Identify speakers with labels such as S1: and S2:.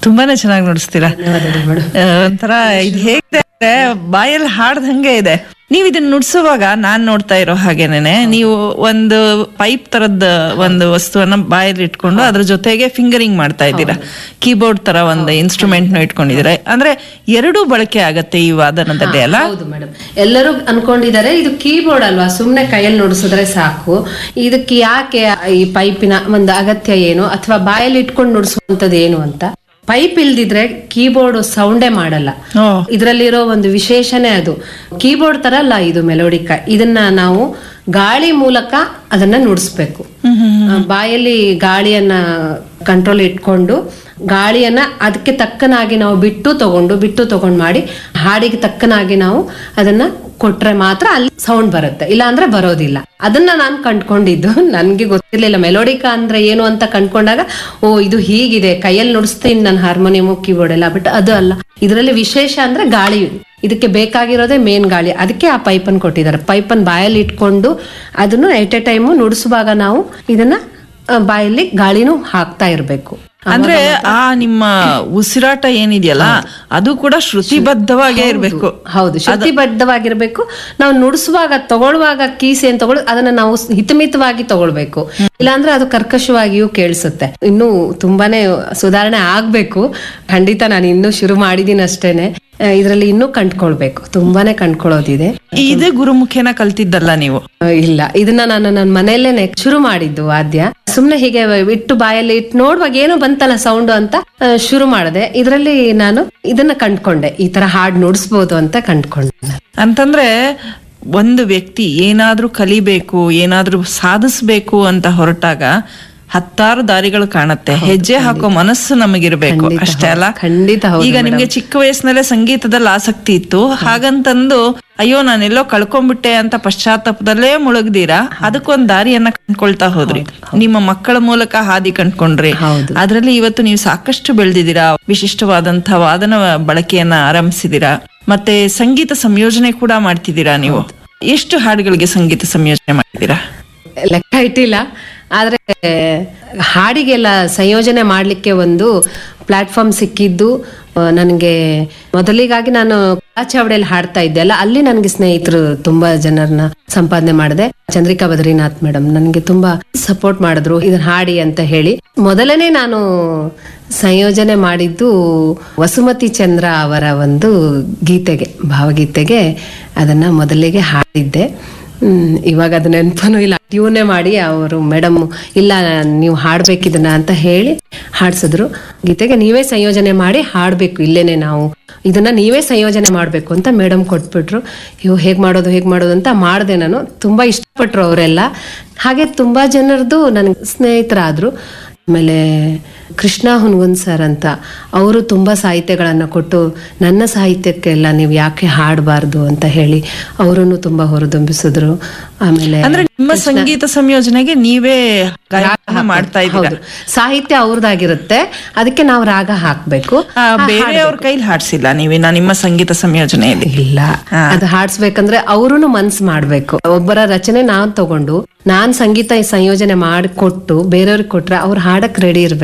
S1: ತುಂಬಾನೇ ಚೆನ್ನಾಗಿ ನುಡಿಸ್ತೀರಾ
S2: ಧನ್ಯವಾದಗಳು ಮೇಡಮ್
S1: ಆ, ಒಂಥರ ಇದು ಹೇಗಿದೆ ಅಂದ್ರೆ ಬಾಯಲ್ಲಿ ಹಾಡ್ದಂಗೆ ಇದೆ ನೀವ್ ಇದನ್ನ ನುಡ್ಸುವಾಗ ನಾನ್ ನೋಡ್ತಾ ಇರೋ ಹಾಗೇನೆ ನೀವು ಒಂದು ಪೈಪ್ ತರದ್ ಒಂದು ವಸ್ತುವನ್ನ ಬಾಯಲ್ಲಿ ಇಟ್ಕೊಂಡು ಅದ್ರ ಜೊತೆಗೆ ಫಿಂಗರಿಂಗ್ ಮಾಡ್ತಾ ಇದ್ದೀರಾ ಕೀಬೋರ್ಡ್ ತರ ಒಂದು ಇನ್ಸ್ಟ್ರೂಮೆಂಟ್ ನ ಇಟ್ಕೊಂಡಿದ್ದೀರಾ ಅಂದ್ರೆ ಎರಡೂ ಬಳಕೆ ಆಗತ್ತೆ ಈ ವಾದನದಲ್ಲಿ ಅಲ್ಲ
S2: ಹೌದು ಮೇಡಮ್ ಎಲ್ಲರೂ ಅನ್ಕೊಂಡಿದ್ದಾರೆ ಇದು ಕೀಬೋರ್ಡ್ ಅಲ್ವಾ ಸುಮ್ನೆ ಕೈಯಲ್ಲಿ ನುಡಿಸಿದ್ರೆ ಸಾಕು ಇದಕ್ಕೆ ಯಾಕೆ ಈ ಪೈಪಿನ ಒಂದು ಅಗತ್ಯ ಏನು ಅಥವಾ ಬಾಯಲ್ಲಿ ಇಟ್ಕೊಂಡು ನುಡಿಸುವಂತದ್ದು ಏನು ಅಂತ ಪೈಪ್ ಇಲ್ದಿದ್ರೆ ಕೀಬೋರ್ಡ್ ಸೌಂಡೇ ಮಾಡಲ್ಲ
S1: ಓ
S2: ಇದರಲ್ಲಿರೋ ಒಂದು ವಿಶೇಷನೇ ಅದು ಕೀಬೋರ್ಡ್ ತರ ಅಲ್ಲ ಇದು ಮೆಲೋಡಿಕ ಇದನ್ನ ನಾವು ಗಾಳಿ ಮೂಲಕ ಅದನ್ನ ನುಡಿಸ್ಬೇಕು ಆ, ಬಾಯಲ್ಲಿ ಗಾಳಿಯನ್ನ ಕಂಟ್ರೋಲ್ ಇಟ್ಕೊಂಡು ಗಾಳಿಯನ್ನ ಅದಕ್ಕೆ ತಕ್ಕನಾಗಿ ನಾವು ಬಿಟ್ಟು ತಗೊಂಡು ಬಿಟ್ಟು ತಗೊಂಡು ಮಾಡಿ ಹಾಡಿಗೆ ತಕ್ಕನಾಗಿ ನಾವು ಅದನ್ನ ಕೊಟ್ರೆ ಮಾತ್ರ ಅಲ್ಲಿ ಸೌಂಡ್ ಬರುತ್ತೆ ಇಲ್ಲ ಅಂದ್ರೆ ಬರೋದಿಲ್ಲ ಅದನ್ನ ನಾನು ಕಂಡ್ಕೊಂಡಿದ್ದು ನನ್ಗೆ ಗೊತ್ತಿರ್ಲಿಲ್ಲ ಮೆಲೋಡಿಕ ಅಂದ್ರೆ ಏನು ಅಂತ ಕಂಡ್ಕೊಂಡಾಗ ಓ ಇದು ಹೀಗಿದೆ ಕೈಯಲ್ಲಿ ನುಡಿಸ್ತೀನಿ ನಾನು ಹಾರ್ಮೋನಿಯಂ ಕೀಬೋರ್ಡ್ ಎಲ್ಲ ಬಟ್ ಅದು ಅಲ್ಲ ಇದರಲ್ಲಿ ವಿಶೇಷ ಅಂದ್ರೆ ಗಾಳಿ ಇದಕ್ಕೆ ಬೇಕಾಗಿರೋದೇ ಮೇನ್ ಗಾಳಿ ಅದಕ್ಕೆ ಆ ಪೈಪನ್ನು ಕೊಟ್ಟಿದ್ದಾರೆ ಪೈಪನ್ನು ಬಾಯಲ್ಲಿ ಇಟ್ಕೊಂಡು ಅದನ್ನು ಎಟ್ ಎ ಟೈಮು ನುಡಿಸುವಾಗ ನಾವು ಇದನ್ನ ಆ, ಬಾಯಲ್ಲಿ ಗಾಳಿನೂ ಹಾಕ್ತಾ ಇರಬೇಕು
S1: ಅಂದ್ರೆ ಆ ನಿಮ್ಮ ಉಸಿರಾಟ ಏನಿದೆಯಲ್ಲ ಅದು ಕೂಡ ಶ್ರುತಿಬದ್ಧವಾಗೇ ಇರ್ಬೇಕು
S2: ಹೌದು ಶುದ್ಧಿಬದ್ಧವಾಗಿರ್ಬೇಕು ನಾವು ನುಡಿಸುವಾಗ ತಗೊಳ್ಳುವಾಗ ಕೀಸಿ ಅಂತ ತಗೊಳ್ ಅದನ್ನ ನಾವು ಹಿತಮಿತವಾಗಿ ತಗೊಳ್ಬೇಕು ಇಲ್ಲಾಂದ್ರೆ ಅದು ಕರ್ಕಶವಾಗಿಯೂ ಕೇಳಿಸುತ್ತೆ ಇನ್ನು ತುಂಬಾನೇ ಸುಧಾರಣೆ ಆಗ್ಬೇಕು ಖಂಡಿತ ನಾನು ಇನ್ನೂ ಶುರು ಮಾಡಿದೀನಿ ಅಷ್ಟೇನೆ ಇದರಲ್ಲಿ ಇನ್ನೂ ಕಂಡ್ಕೊಳ್ಬೇಕು ತುಂಬಾನೇ ಕಂಡ್ಕೊಳ್ಳೋದಿದೆ
S1: ಇದೇ ಗುರುಮುಖೇನ ಕಲ್ತಿದ್ದಲ್ಲ ನೀವು
S2: ಆ, ಇಲ್ಲ ಇದನ್ನ ನಾನು ನನ್ನ ಮನೆಯಲ್ಲೇನೆ ಶುರು ಮಾಡಿದ್ದು ವಾದ್ಯ ಸುಮ್ನೆ ಹೀಗೆ ಇಟ್ಟು ಬಾಯಲ್ಲಿ ಇಟ್ಟು ನೋಡುವಾಗ ಏನೋ ಬಂತಲ್ಲ ಸೌಂಡ್ ಅಂತ ಆ, ಶುರು ಮಾಡಿದೆ ಇದರಲ್ಲಿ ನಾನು ಇದನ್ನ ಕಂಡ್ಕೊಂಡೆ ಈ ತರ ಹಾಡ್ ನುಡಿಸ್ಬೋದು ಅಂತ ಕಂಡ್ಕೊಂಡೆ ನಾನು.
S1: ಅಂತಂದ್ರೆ ಒಂದು ವ್ಯಕ್ತಿ ಏನಾದ್ರೂ ಕಲಿಬೇಕು ಏನಾದ್ರೂ ಸಾಧಿಸ್ಬೇಕು ಅಂತ ಹೊರಟಾಗ ಹತ್ತಾರು ದಾರಿಗಳು ಕಾಣತ್ತೆ ಹೆಜ್ಜೆ ಹಾಕೋ ಮನಸ್ಸು ನಮಗಿರ್ಬೇಕು
S2: ಖಂಡಿತ
S1: ಅಷ್ಟೇ ಅಲ್ಲ
S2: ಹೌದು. ಖಂಡಿತ ಹೌದು
S1: ಈಗ ನಿಮ್ಗೆ ಚಿಕ್ಕ ವಯಸ್ಸಿನಲ್ಲೇ ಸಂಗೀತದಲ್ಲಿ ಆಸಕ್ತಿ ಇತ್ತು ಹಾಗಂತಂದು ಅಯ್ಯೋ ನಾನೆಲ್ಲೋ ಕಳ್ಕೊಂಡ್ಬಿಟ್ಟೆ ಅಂತ ಪಶ್ಚಾತ್ತಾಪದಲ್ಲೇ ಮುಳುಗ್ದೀರಾ ಅದಕ್ಕೊಂದ್ ದಾರಿಯನ್ನ ಕಂಡ್ಕೊಳ್ತಾ ಹೋದ್ರಿ ನಿಮ್ಮ ಮಕ್ಕಳ ಮೂಲಕ ಹಾದಿ ಕಂಡ್ಕೊಂಡ್ರಿ
S2: ಹೌದು.
S1: ಅದ್ರಲ್ಲಿ ಇವತ್ತು ನೀವು ಸಾಕಷ್ಟು ಬೆಳೆದಿದ್ದೀರಾ ವಿಶಿಷ್ಟವಾದಂತಹ ವಾದನ ಬಳಕೆಯನ್ನ ಆರಂಭಿಸಿದೀರಾ ಮತ್ತೆ ಸಂಗೀತ ಸಂಯೋಜನೆ ಕೂಡ ಮಾಡ್ತಿದ್ದೀರಾ ನೀವು ಎಷ್ಟು ಹಾಡುಗಳಿಗೆ ಸಂಗೀತ ಸಂಯೋಜನೆ ಮಾಡಿದ್ದೀರಾ
S2: ಲೆಕ್ಕ ಇಟ್ಟಿಲ್ಲ ಆದ್ರೆ ಹಾಡಿಗೆಲ್ಲ ಸಂಯೋಜನೆ ಮಾಡ್ಲಿಕ್ಕೆ ಒಂದು ಪ್ಲಾಟ್ಫಾರ್ಮ್ ಸಿಕ್ಕಿದ್ದು ನನಗೆ ಮೊದಲಿಗಾಗಿ ನಾನು ಚಾವಡಿಯಲ್ಲಿ ಹಾಡ್ತಾ ಇದ್ದೆ ಅಲ್ಲ ಅಲ್ಲಿ ನನಗೆ ಸ್ನೇಹಿತರು ತುಂಬಾ ಜನರನ್ನ ಸಂಪಾದನೆ ಮಾಡಿದೆ ಚಂದ್ರಿಕಾ ಬದ್ರಿನಾಥ್ ಮೇಡಮ್ ನನಗೆ ತುಂಬಾ ಸಪೋರ್ಟ್ ಮಾಡಿದ್ರು ಇದನ್ನ ಹಾಡಿ ಅಂತ ಹೇಳಿ ಮೊದಲನೇ ನಾನು ಸಂಯೋಜನೆ ಮಾಡಿದ್ದು ವಸುಮತಿ ಚಂದ್ರ ಅವರ ಒಂದು ಗೀತೆಗೆ ಭಾವಗೀತೆಗೆ ಅದನ್ನ ಮೊದಲಿಗೆ ಹಾಡಿದ್ದೆ ಹ್ಮ್, ಇವಾಗ ಅದು ನೆನಪನು ಇಲ್ಲ ಟ್ಯೂನೇ ಮಾಡಿ ಅವರು ಮೇಡಮ್ ಇಲ್ಲ ನೀವು ಹಾಡ್ಬೇಕಿದನ್ನ ಅಂತ ಹೇಳಿ ಹಾಡ್ಸಿದ್ರು ಗೀತೆಗೆ ನೀವೇ ಸಂಯೋಜನೆ ಮಾಡಿ ಹಾಡ್ಬೇಕು ಇಲ್ಲೇನೆ ನಾವು ಇದನ್ನ ನೀವೇ ಸಂಯೋಜನೆ ಮಾಡ್ಬೇಕು ಅಂತ ಮೇಡಮ್ ಕೊಟ್ಬಿಟ್ರು ಇವು ಹೇಗ್ ಮಾಡೋದು ಹೇಗ್ ಮಾಡೋದು ಅಂತ ಮಾಡಿದೆ ನಾನು ತುಂಬಾ ಇಷ್ಟಪಟ್ರು ಅವರೆಲ್ಲ ಹಾಗೆ ತುಂಬಾ ಜನರದು ನನಗೆ ಸ್ನೇಹಿತರಾದ್ರು ಆಮೇಲೆ ಕೃಷ್ಣ ಹುನ್ಗುನ್ ಸರ್ ಅಂತ ಅವರು ತುಂಬಾ ಸಾಹಿತ್ಯಗಳನ್ನ ಕೊಟ್ಟು ನನ್ನ ಸಾಹಿತ್ಯಕ್ಕೆಲ್ಲ ನೀವು ಯಾಕೆ ಹಾಡಬಾರ್ದು ಅಂತ ಹೇಳಿ ಅವರನ್ನು ತುಂಬಾ ಹೊರದೊಂಬಿಸಿದ್ರು ಆಮೇಲೆ
S1: ಅಂದ್ರೆ ನಿಮ್ಮ ಸಂಗೀತ ಸಂಯೋಜನೆಗೆ ನೀವೇ ಗಾಯನ ಮಾಡ್ತಾ ಇದ್ದೀರಾ
S2: ಹೌದು ಸಾಹಿತ್ಯ ಅವ್ರದ್ದಾಗಿರುತ್ತೆ ಅದಕ್ಕೆ ನಾವು ರಾಗ ಹಾಕ್ಬೇಕು
S1: ಆ, ಬೇರೆಯವ್ರ ಕೈಲಿ ಹಾಡ್ಸಿಲ್ಲ ನೀವಿನ್ನ ನಿಮ್ಮ ಸಂಗೀತ ಸಂಯೋಜನೆಯಲ್ಲಿ
S2: ಇಲ್ಲ ಅದು ಹಾಡ್ಸ್ಬೇಕಂದ್ರೆ ಅವ್ರುನು ಮನ್ಸ್ ಮಾಡ್ಬೇಕು ಒಬ್ಬರ ರಚನೆ ನಾನ್ ತಗೊಂಡು ನಾನ್ ಸಂಗೀತ ಸಂಯೋಜನೆ ಮಾಡಿ ಕೊಟ್ಟು ಬೇರೆಯವ್ರಿಗೆ ಕೊಟ್ರೆ ಅವ್ರು ಹಾಡಕ್ ರೆಡಿ ಇರ್ಬೇಕು